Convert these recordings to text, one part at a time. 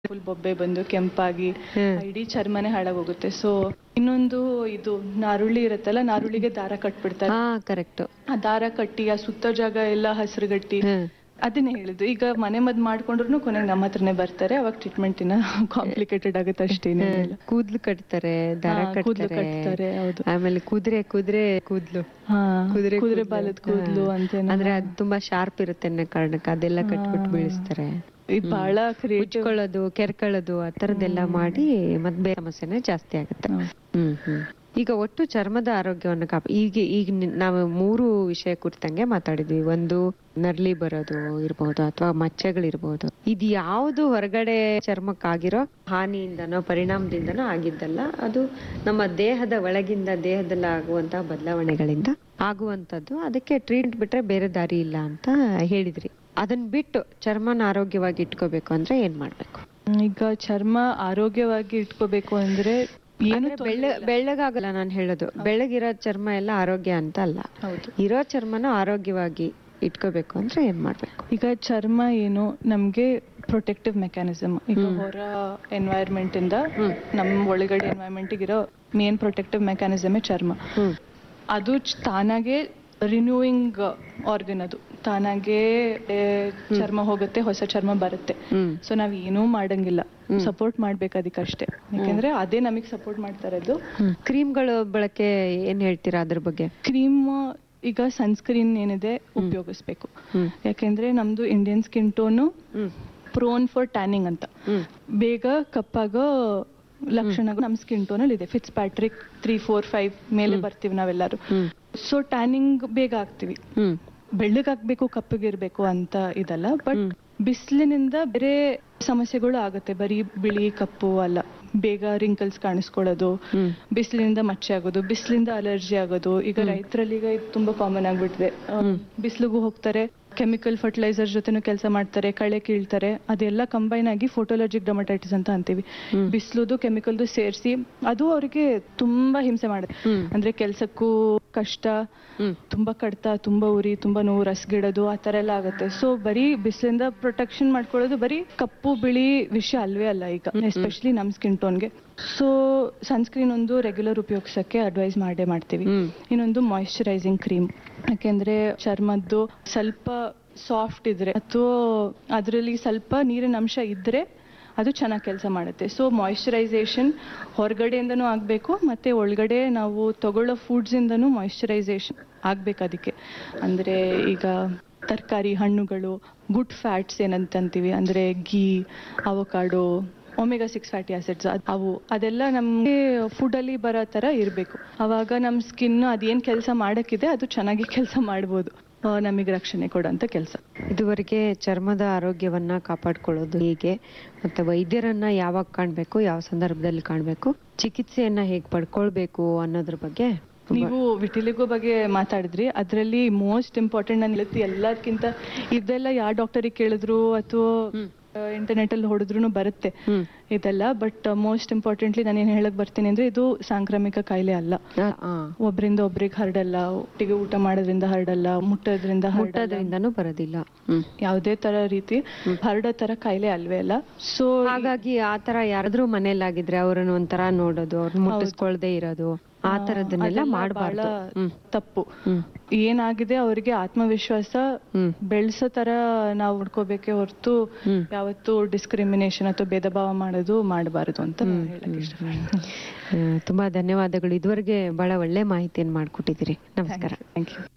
Full ಬೊಬ್ಬೆ ಬಂದು ಕೆಂಪಾಗಿ ಹ್ಮ್. ಇಡೀ ಚರ್ಮನೆ ಹಾಳಾಗೋಗುತ್ತೆ ಸೊ ಇನ್ನೊಂದು ಇದು ನಾರುಳ್ಳಿ ಇರುತ್ತಲ್ಲ ನಾರುಳ್ಳಿಗೆ ದಾರ ಕಟ್ಬಿಡ್ತಾರೆ ಹಾ ಕರೆಕ್ಟ್ ಆ ದಾರ ಕಟ್ಟಿ ಆ ಸುತ್ತ ಜಾಗ ಎಲ್ಲ ಹಸಿರುಗಟ್ಟಿ ಹ್ಮ್ ಅದನ್ನೇ ಹೇಳಿದ್ದು ಈಗ ಮನೆ ಮದ್ದು ಮಾಡ್ಕೊಂಡ್ರು ಕೊನೆಗೆ ನಮ್ಮ ಹತ್ರನೇ ಬರ್ತಾರೆ ಅವಾಗ ಟ್ರೀಟ್ಮೆಂಟ್ ಇನ್ನ ಕಾಂಪ್ಲಿಕೇಟೆಡ್ ಆಗುತ್ತೆ ಅಷ್ಟೇನಿಲ್ಲ ಕೂದ್ಲು ಕಟ್ತಾರೆ ದಾರ ಹಾ, ಕೂದ್ಲು ಕಟ್ತಾರೆ ಕಟ್ತಾರೆ, ಹೌದು. ಆಮೇಲೆ ಕುದುರೆ ಕುದುರೆ ಕೂದ್ಲು ಹಾ ಕುದುರೆ ಕುದುರೆ ಕೂದ್ಲು. ಬಾಲದ ಕೂದ್ಲು ಹಾ. ಅಂತೇನೋ ಅಂದ್ರೆ ಅದು ತುಂಬಾ ಶಾರ್ಪ್ ಇರುತ್ತೆ ಅನ್ನೋ ಕಾರಣಕ್ಕೆ ಅದೆಲ್ಲ ಕಟ್ಬಿಟ್ಟು ಹಾ. ಬೀಳಿಸ್ತಾರೆ ಇದು ಬಹಳ ಕ್ರಿಯೇಟಿವ್ ಉಚ್ಕೊಳ್ಳೋದು ಕೆರ್ಕೊಳ್ಳೋದು ಆ ತರದ್ದೆಲ್ಲ ಮಾಡಿ ಮತ್ ಬೇರೆ ಸಮಸ್ಯೆನೇ ಜಾಸ್ತಿ ಆಗುತ್ತೆ ಹ್ಮ್ ಹ್ಮ್ ಈಗ ಒಟ್ಟು ಚರ್ಮದ ಆರೋಗ್ಯವನ್ನು ಕಾಪ ಈಗ ಈಗ ನಿ- ನಾವು ಮೂರು ವಿಷಯ ಕುರಿತಂಗೆ ಮಾತಾಡಿದ್ವಿ ಒಂದು ನರ್ಲಿ ಬರೋದು ಇರ್ಬಹುದು ಅಥವಾ ಮಚ್ಚೆಗಳಿರ್ಬಹುದು ಇದು ಯಾವುದು ಹೊರಗಡೆ ಚರ್ಮಕ್ಕಾಗಿರೋ ಹಾನಿಯಿಂದನೋ ಪರಿಣಾಮದಿಂದನೋ ಆಗಿದ್ದಲ್ಲ ಅದು ನಮ್ಮ ದೇಹದ ಒಳಗಿಂದ ದೇಹದಲ್ಲಿ ಆಗುವಂತಹ ಬದಲಾವಣೆಗಳಿಂದ ಆಗುವಂತದ್ದು ಅದಕ್ಕೆ ಟ್ರೀಟ್ ಬಿಟ್ರೆ ಬೇರೆ ದಾರಿ ಇಲ್ಲ ಅಂತ ಹೇಳಿದ್ರಿ ಅದನ್ನ ಬಿಟ್ಟು ಚರ್ಮನ ಆರೋಗ್ಯವಾಗಿ ಇಟ್ಕೋಬೇಕು ಅಂದ್ರೆ ಏನ್ ಮಾಡ್ಬೇಕು ಈಗ ಚರ್ಮ ಆರೋಗ್ಯವಾಗಿ ಇಟ್ಕೋಬೇಕು ಅಂದ್ರೆ ಏನು ಅಂದ್ರೆ ಬೆಳ್ಳ ಬೆಳ್ಳಗಾಗಲ್ಲ ನಾನು ಹೇಳೋದು ಬೆಳ್ಳಗಿರೋ ಚರ್ಮ ಎಲ್ಲ ಆರೋಗ್ಯ ಅಂತ ಅಲ್ಲ ಹೌದು ಇರೋ ಚರ್ಮನ ಆರೋಗ್ಯವಾಗಿ ಇಟ್ಕೋಬೇಕು ಅಂದ್ರೆ ಏನ್ ಮಾಡ್ಬೇಕು ಈಗ ಚರ್ಮ ಏನು ನಮ್ಗೆ ಪ್ರೊಟೆಕ್ಟಿವ್ ಮೆಕ್ಯಾನಿಸಮ್ ಈಗ ಹೊರ ಎನ್ವೈರ್ಮೆಂಟ್ ಇಂದ ನಮ್ ಒಳಗಡೆ ಎನ್ವೈರ್ಮೆಂಟ್ ಇರೋ ಮೇನ್ ಪ್ರೊಟೆಕ್ಟಿವ್ ಮೆಕ್ಯಾನಿಸಮ್ ಚರ್ಮ ಹ್ಮ್ ಅದು ಚ್- ತಾನಾಗೆ ರಿನ್ಯೂಯಿಂಗ್ ಆರ್ಗನ್ ಅದು ತಾನಾಗೆ ಏ, ಚರ್ಮ ಹೋಗುತ್ತೆ ಹೊಸ ಚರ್ಮ ಬರುತ್ತೆ ಹ್ಮ್ ಸೊ ನಾವ್ ಏನೂ ಮಾಡಂಗಿಲ್ಲ ಸಪೋರ್ಟ್ ಮಾಡ್ಬೇಕು ಅದಕ್ಕಷ್ಟೇ ಯಾಕೆಂದ್ರೆ ಅದೇ ನಮಗೆ ಸಪೋರ್ಟ್ ಮಾಡ್ತಾ ಇರೋದು ಕ್ರೀಮ್ಗಳು ಬಳಕೆ ಏನ್ ಹೇಳ್ತೀರಾ ಅದ್ರ ಬಗ್ಗೆ ಕ್ರೀಮ್ ಈಗ ಸನ್ಸ್ಕ್ರೀನ್ ಏನಿದೆ ಉಪಯೋಗಿಸ್ಬೇಕು ಹ್ಮ್ ಯಾಕೆಂದ್ರೆ ನಮ್ದು ಇಂಡಿಯನ್ ಸ್ಕಿನ್ ಟೋನು ಹ್ಮ್ ಪ್ರೋನ್ ಫಾರ್ ಟ್ಯಾನಿಂಗ್ ಅಂತ ಹ್ಮ್ ಬೇಗ ಕಪ್ಪಾಗೋ ಲಕ್ಷಣಗಳು ನಮ್ಮ ಸ್ಕಿನ್ ಟೋನ್ ಅಲ್ಲಿ ಇದೆ Fitzpatrick three four five ಮೇಲೆ ಬರ್ತೀವಿ ನಾವೆಲ್ಲರೂ ಹ್ಮ್ ಸೊ ಟ್ಯಾನಿಂಗ್ ಬೇಗ ಆಗ್ತೀವಿ ಹ್ಮ್ ಬೆಳ್ಳಗಾಗ್ಬೇಕು ಕಪ್ಪಗಿರ್ಬೇಕು ಅಂತ ಇದಲ್ಲ ಬಟ್ ಬಿಸಿಲಿನಿಂದ ಬೇರೆ ಸಮಸ್ಯೆಗಳು ಆಗುತ್ತೆ ಬರೀ ಬಿಳಿ ಕಪ್ಪು ಅಲ್ಲ ಬೇಗ ರಿಂಕಲ್ಸ್ ಕಾಣಿಸ್ಕೊಳ್ಳೋದು ಹ್ಮ್ ಬಿಸಿಲಿನಿಂದ ಮಚ್ಚೆ ಆಗೋದು ಬಿಸಿಲಿಂದ ಅಲರ್ಜಿ ಆಗೋದು ಈಗ ರೈತರಲ್ಲಿ ಈಗ ಇದು ತುಂಬಾ ಕಾಮನ್ ಆಗ್ಬಿಟ್ಟಿದೆ ಬಿಸಿಲಿಗೂ ಹೋಗ್ತಾರೆ ಕೆಮಿಕಲ್ ಫರ್ಟಿಲೈಸರ್ ಜೊತೆನೂ ಕೆಲಸ ಮಾಡ್ತಾರೆ ಕಳೆ ಕೀಳ್ತಾರೆ ಅದೆಲ್ಲ ಕಂಬೈನ್ ಆಗಿ ಫೋಟೋಲಜಿಕ್ ಡೊಮಟೈಟಿಸ್ ಅಂತ ಅಂತೀವಿ ಬಿಸಿಲುದು ಕೆಮಿಕಲ್ದು ಸೇರಿಸಿ ಅದು ಅವರಿಗೆ ತುಂಬಾ ಹಿಂಸೆ ಮಾಡುತ್ತೆ ಹ್ಮ್. ಅಂದ್ರೆ ಕೆಲ್ಸಕ್ಕೂ ಕಷ್ಟ ಹ್ಮ್ ತುಂಬಾ ಕಡ್ತ ತುಂಬಾ ಉರಿ ತುಂಬಾ ನೋವು ರಸ್ಗಿಡೋದು ಆ ತರ ಎಲ್ಲ ಆಗುತ್ತೆ ಸೊ ಬರೀ ಬಿಸಿಲಿಂದ ಪ್ರೊಟೆಕ್ಷನ್ ಮಾಡ್ಕೊಳ್ಳೋದು ಬರೀ ಕಪ್ಪು ಬಿಳಿ ವಿಷಯ ಅಲ್ವೇ ಅಲ್ಲ ಈಗ ಎಸ್ಪೆಷಲಿ ನಮ್ ಸ್ಕಿನ್ ಟೋನ್ಗೆ ಸೊ ಸನ್ಸ್ಕ್ರೀನ್ ಒಂದು ರೆಗ್ಯುಲರ್ ಉಪಯೋಗಿಸಕ್ಕೆ ಅಡ್ವೈಸ್ ಮಾಡೇ ಮಾಡ್ತೀವಿ ಹ್ಮ್ ಇನ್ನೊಂದು ಮಾಯಿಶ್ಚರೈಸಿಂಗ್ ಕ್ರೀಮ್ ಯಾಕೆಂದ್ರೆ ಚರ್ಮದ್ದು ಸ್ವಲ್ಪ ಸಾಫ್ಟ್ ಇದ್ರೆ ಅಥವಾ ಅದರಲ್ಲಿ ಸ್ವಲ್ಪ ನೀರಿನ ಅಂಶ ಇದ್ರೆ ಅದು ಚೆನ್ನಾಗಿ ಕೆಲಸ ಮಾಡುತ್ತೆ ಸೊ ಮಾಯಿಶ್ಚರೈಸೇಷನ್ ಹೊರಗಡೆಯಿಂದನೂ ಆಗಬೇಕು ಮತ್ತೆ ಒಳಗಡೆ ನಾವು ತಗೊಳ್ಳೋ ಫುಡ್ಸ್ ಇಂದನೂ ಮಾಯಿಶ್ಚರೈಸೇಷನ್ ಆಗ್ಬೇಕು ಅದಕ್ಕೆ ಅಂದ್ರೆ ಈಗ ತರಕಾರಿ ಹಣ್ಣುಗಳು ಗುಡ್ ಫ್ಯಾಟ್ಸ್ ಏನಂತಂತೀವಿ ಅಂದ್ರೆ ghee avocado omega six fatty acids ಅವು ಅದೆಲ್ಲ ನಮಗೆ ಫುಡ್ ಅಲ್ಲಿ ಬರೋ ತರ ಇರಬೇಕು ಅವಾಗ ನಮ್ಮ ಸ್ಕಿನ್ ಅದೇನ್ ಕೆಲಸ ಮಾಡಕ್ಕಿದೆ ಅದು ಚೆನ್ನಾಗಿ ಕೆಲಸ ಮಾಡ್ಬೋದು ನಮಗೆ ರಕ್ಷಣೆ ಕೊಡೋಂಥ ಕೆಲಸ ಇದುವರೆಗೆ ಚರ್ಮದ ಆರೋಗ್ಯವನ್ನ ಕಾಪಾಡ್ಕೊಳ್ಳೋದು ಹೇಗೆ ಮತ್ತೆ ವೈದ್ಯರನ್ನ ಯಾವಾಗ ಕಾಣ್ಬೇಕು ಯಾವ ಸಂದರ್ಭದಲ್ಲಿ ಕಾಣ್ಬೇಕು ಚಿಕಿತ್ಸೆಯನ್ನ ಹೇಗ್ ಪಡ್ಕೊಳ್ಬೇಕು ಅನ್ನೋದ್ರ ಬಗ್ಗೆ ತುಂಬಾ- ನೀವು ವಿಟಿಲಿಗೋ ಬಗ್ಗೆ ಮಾತಾಡಿದ್ರಿ ಅದರಲ್ಲಿ ಮೋಸ್ಟ್ ಇಂಪಾರ್ಟೆಂಟ್ ನಾನು ಹೇಳ್ತಿ ಎಲ್ಲದಕ್ಕಿಂತ ಇದೆಲ್ಲ ಯಾವ ಡಾಕ್ಟರಿಗೆ ಕೇಳಿದ್ರು ಅಥವಾ ಇಂಟರ್ನೆಟ್ ಅಲ್ಲಿ ಹೊಡೆದ್ರು ಬರುತ್ತೆ ಹ್ಮ್ ಇದೆಲ್ಲ ಬಟ್ ಮೋಸ್ಟ್ ಇಂಪಾರ್ಟೆಂಟ್ಲಿ ನಾನು ಏನ್ ಹೇಳಕ್ ಬರ್ತೀನಿ ಅಂದ್ರೆ ಇದು ಸಾಂಕ್ರಾಮಿಕ ಕಾಯಿಲೆ ಅಲ್ಲ ಆ, ಆ. ಒಬ್ರಿಂದ ಒಬ್ರಿಗೆ ಹರಡಲ್ಲ ಒಟ್ಟಿಗೆ ಊಟ ಮಾಡೋದ್ರಿಂದ ಹರಡಲ್ಲ ಮುಟ್ಟೋದ್ರಿಂದ ಹರಡಲ್ಲ ಮುಟ್ಟೋದ್ರಿಂದನೂ ಬರೋದಿಲ್ಲ ಹ್ಮ್ ಯಾವುದೇ ತರ ರೀತಿ ಹರಡೋ ತರ ಕಾಯಿಲೆ ಅಲ್ವೇ ಅಲ್ಲ ಸೊ ಹಾಗಾಗಿ ಆ ತರ ಯಾರಾದ್ರೂ ಮನೇಲಾಗಿದ್ರೆ ಅವ್ರನ್ನ ಒಂಥರ ನೋಡೋದು ಅವ್ರನ್ನ ಮುಟ್ಟಿಸ್ಕೊಳ್ದೆ ಇರೋದು ಆ ತರದನ್ನೆಲ್ಲ ಮಾಡಬಾರ್ದು ಹ್ಮ್ ತಪ್ಪು ಹ್ಮ್ ಏನಾಗಿದೆ ಅವರಿಗೆ ಆತ್ಮವಿಶ್ವಾಸ ಹ್ಮ್ ಬೆಳೆಸೋ ತರ ನಾವು ಹುಡ್ಕೋಬೇಕೆ ಹೊರತು ಹ್ಮ್. ಯಾವತ್ತು ಡಿಸ್ಕ್ರಿಮಿನೇಷನ್ ಅಥವಾ ಭೇದ ಭಾವ ಮಾಡೋದು ಮಾಡಬಾರದು ಅಂತ ನಾನು ಹೇಳಕ್ ಇಷ್ಟಪಡ್ತೀನಿ ಆ, ತುಂಬಾ ಧನ್ಯವಾದಗಳು ಇದುವರೆಗೆ ಬಹಳ ಒಳ್ಳೆ ಮಾಹಿತಿಯನ್ನು ಮಾಡ್ಕೊಟ್ಟಿದ್ದೀರಿ ನಮಸ್ಕಾರ ಥ್ಯಾಂಕ್ ಯು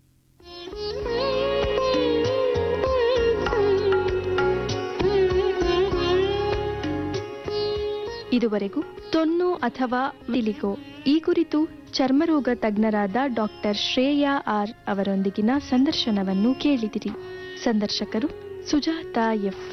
ಇದುವರೆಗೂ ತೊನ್ನು ಅಥವಾ ವಿಲಿಗೋ ಈ ಕುರಿತು ಚರ್ಮರೋಗ ತಜ್ಞರಾದ ಡಾಕ್ಟರ್ ಶ್ರೇಯಾ ಆರ್ ಅವರೊಂದಿಗಿನ ಸಂದರ್ಶನವನ್ನು ಕೇಳಿದಿರಿ ಸಂದರ್ಶಕರು ಸುಜಾತಾ ಎಫ್